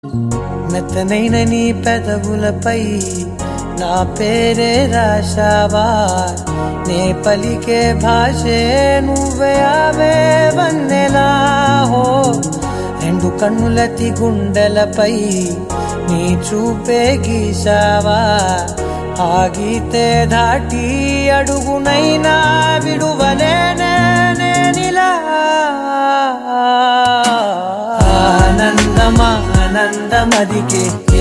మెత్తనైన నీ పెదవులపై నా పేరే రాశావా నే పలికే భాషే నువ్వే అవే వన్నెలా హో రెండు కన్నులతి గుండెలపై నీ చూపే గీశావా ఆగితే దాటి అడుగునైనా విడువలేనే నేనిలా ఆనందమా ఆనందమదికే